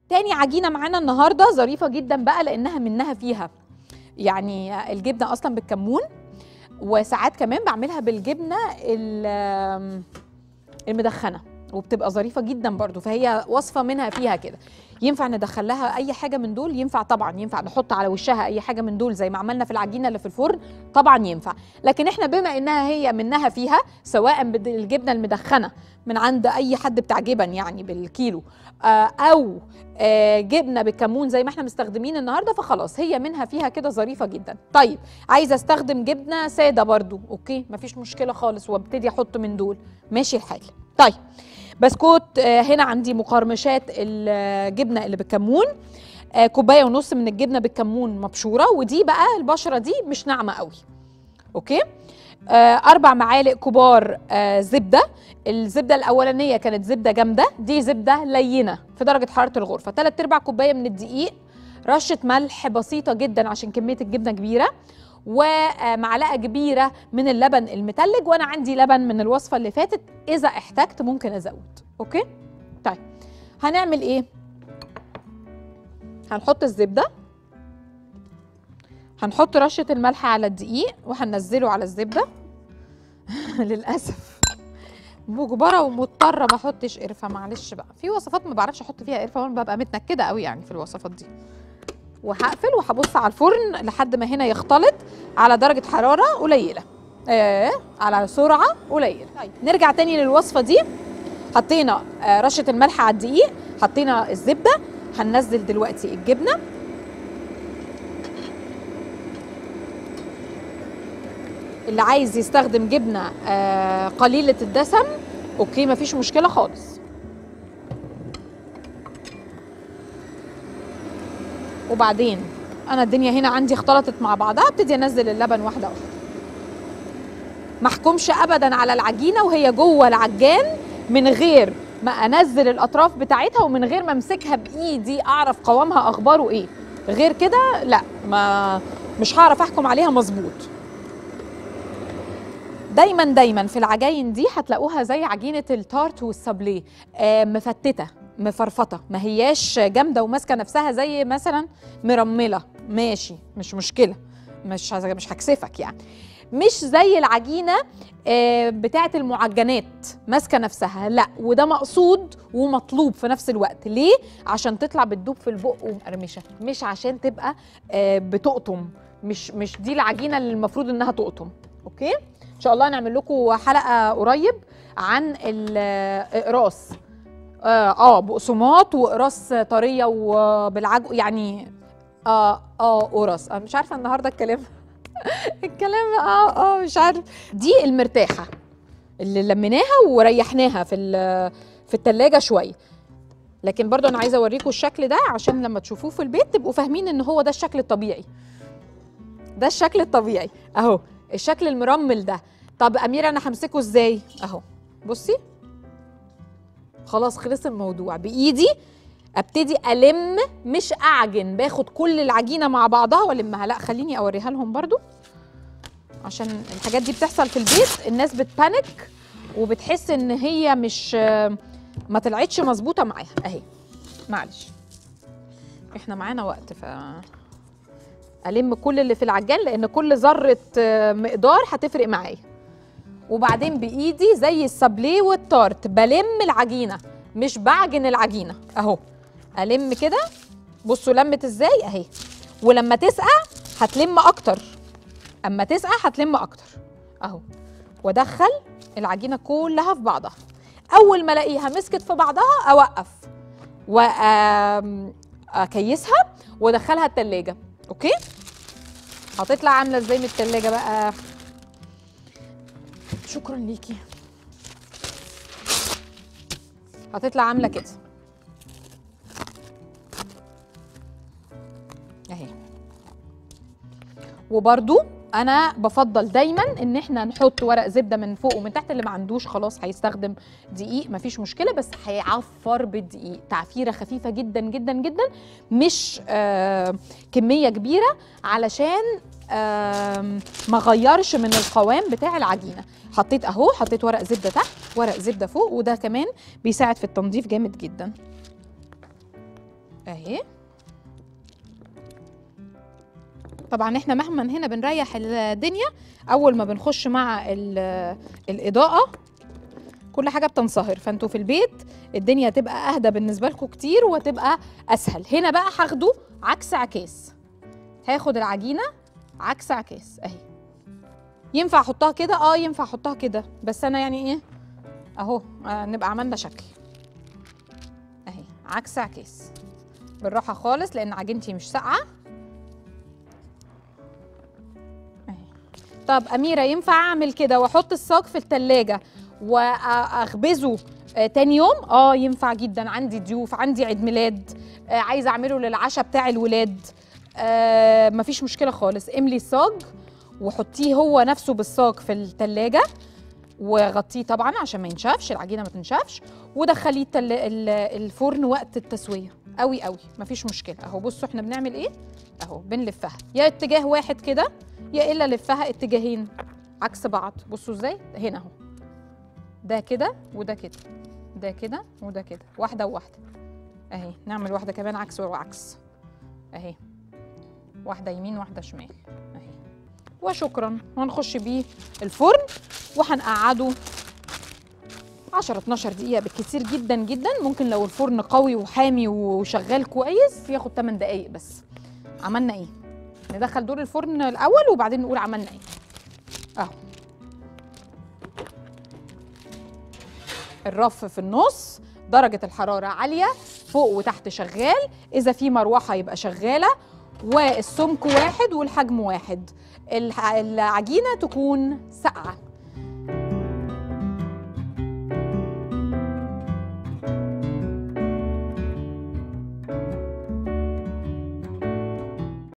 تاني عجينه معانا النهارده ظريفه جدا بقى لانها منها فيها يعني الجبنه اصلا بالكمون وساعات كمان بعملها بالجبنه ال- المدخنه وبتبقى ظريفه جدا برضو فهي وصفه منها فيها كده ينفع ندخل لها اي حاجه من دول ينفع طبعا ينفع نحط على وشها اي حاجه من دول زي ما عملنا في العجينه اللي في الفرن طبعا ينفع لكن احنا بما انها هي منها فيها سواء بالجبنه المدخنه من عند اي حد بتاع جبن يعني بالكيلو آه، او آه، جبنه بالكمون زي ما احنا مستخدمين النهارده فخلاص هي منها فيها كده ظريفه جدا طيب عايزه استخدم جبنه ساده برضو اوكي مفيش مشكله خالص وابتدي احط من دول ماشي الحال طيب بسكوت آه، هنا عندي مقرمشات الجبنه اللي بالكمون آه، كوبايه ونص من الجبنه بالكمون مبشوره ودي بقى البشره دي مش ناعمه قوي اوكي آه، اربع معالق كبار آه، زبده الزبده الاولانيه كانت زبده جامده دي زبده لينه في درجه حراره الغرفه ثلاث ارباع كوبايه من الدقيق رشه ملح بسيطه جدا عشان كميه الجبنه كبيره ومعلقه كبيره من اللبن المتلج وانا عندي لبن من الوصفه اللي فاتت اذا احتجت ممكن ازود اوكي طيب هنعمل ايه هنحط الزبده هنحط رشه الملح على الدقيق وهننزله على الزبده للاسف مجبره ومضطره ما احطش قرفه معلش بقى في وصفات ما بعرفش احط فيها قرفه وانا ببقى متنكده قوي يعني في الوصفات دي وهقفل وهبص على الفرن لحد ما هنا يختلط على درجه حراره قليله آه على سرعه قليله طيب نرجع تاني للوصفه دي حطينا آه رشه الملح على الدقيق حطينا الزبده هننزل دلوقتي الجبنه اللي عايز يستخدم جبنه آه قليله الدسم اوكي مفيش مشكله خالص وبعدين انا الدنيا هنا عندي اختلطت مع بعضها ابتدي انزل اللبن واحده واحده ما احكمش ابدا على العجينه وهي جوه العجان من غير ما انزل الاطراف بتاعتها ومن غير ما امسكها بايدي اعرف قوامها اخباره ايه غير كده لا ما مش هعرف احكم عليها مظبوط دايما دايما في العجاين دي هتلاقوها زي عجينه التارت والسابليه آه مفتته مفرفطه ما هياش جامده وماسكه نفسها زي مثلا مرمله ماشي مش مشكله مش هز- مش هكسفك يعني مش زي العجينه آه، بتاعه المعجنات ماسكه نفسها لا وده مقصود ومطلوب في نفس الوقت ليه عشان تطلع بتدوب في البق ومقرمشه مش عشان تبقى آه، بتقطم مش مش دي العجينه اللي المفروض انها تقطم اوكي ان شاء الله نعمل لكم حلقه قريب عن الاقراص اه آه، بقسماط وقراص طريه وبالعجو يعني اه اه قرص انا مش عارفه النهارده الكلام الكلام اه اه مش عارف دي المرتاحه اللي لميناها وريحناها في ال- في التلاجة شويه لكن برضو انا عايزه اوريكم الشكل ده عشان لما تشوفوه في البيت تبقوا فاهمين ان هو ده الشكل الطبيعي ده الشكل الطبيعي اهو الشكل المرمل ده طب اميره انا همسكه ازاي اهو بصي خلاص خلص الموضوع بايدي ابتدي الم مش اعجن باخد كل العجينه مع بعضها والمها لا خليني اوريها لهم برضو عشان الحاجات دي بتحصل في البيت الناس بتبانك وبتحس ان هي مش ما طلعتش مظبوطه معاها اهي معلش احنا معانا وقت ف الم كل اللي في العجان لان كل ذره آه، مقدار هتفرق معايا وبعدين بايدي زي السابليه والتارت بلم العجينه مش بعجن العجينه اهو الم كده بصوا لمت ازاي اهي ولما تسقع هتلم اكتر اما تسقع هتلم اكتر اهو وادخل العجينه كلها في بعضها اول ما الاقيها مسكت في بعضها اوقف واكيسها وادخلها التلاجة اوكي هتطلع عامله ازاي من التلاجة بقى شكرا ليكي هتطلع عامله كده اهي وبرده انا بفضل دايما ان احنا نحط ورق زبده من فوق ومن تحت اللي ما عندوش خلاص هيستخدم دقيق مفيش مشكله بس هيعفر بالدقيق تعفيره خفيفه جدا جدا جدا مش آه كميه كبيره علشان آه ما غيرش من القوام بتاع العجينه حطيت اهو حطيت ورق زبده تحت ورق زبده فوق وده كمان بيساعد في التنظيف جامد جدا اهي طبعا احنا مهما هنا بنريح الدنيا اول ما بنخش مع ال- الاضاءه كل حاجه بتنصهر فانتوا في البيت الدنيا تبقى اهدى بالنسبه لكم كتير وتبقى اسهل هنا بقى هاخده عكس عكاس هاخد العجينه عكس عكاس اهي ينفع احطها كده اه ينفع احطها كده بس انا يعني ايه اهو آه نبقى عملنا شكل اهي عكس عكاس بالراحه خالص لان عجينتي مش ساقعه اهي طب اميره ينفع اعمل كده واحط الصاج في التلاجة واخبزه آه، تاني يوم اه ينفع جدا عندي ضيوف عندي عيد ميلاد آه عايزه اعمله للعشاء بتاع الولاد آه مفيش مشكله خالص املي الصاج وحطيه هو نفسه بالصاج في التلاجة وغطيه طبعا عشان ما ينشفش العجينه ما تنشفش ودخليه التل... ال- الفرن وقت التسويه قوي قوي مفيش مشكله اهو بصوا احنا بنعمل ايه اهو بنلفها يا اتجاه واحد كده يا الا لفها اتجاهين عكس بعض بصوا ازاي هنا اهو ده كده وده كده ده كده وده كده واحده وواحده اهي نعمل واحده كمان عكس وعكس اهي واحده يمين واحده شمال اهي وشكرا وهنخش بيه الفرن وهنقعده 10 12 دقيقة بالكتير جدا جدا ممكن لو الفرن قوي وحامي وشغال كويس ياخد 8 دقايق بس عملنا ايه؟ ندخل دول الفرن الأول وبعدين نقول عملنا ايه اهو الرف في النص درجة الحرارة عالية فوق وتحت شغال إذا في مروحة يبقى شغالة والسمك واحد والحجم واحد الح- العجينة تكون ساقعة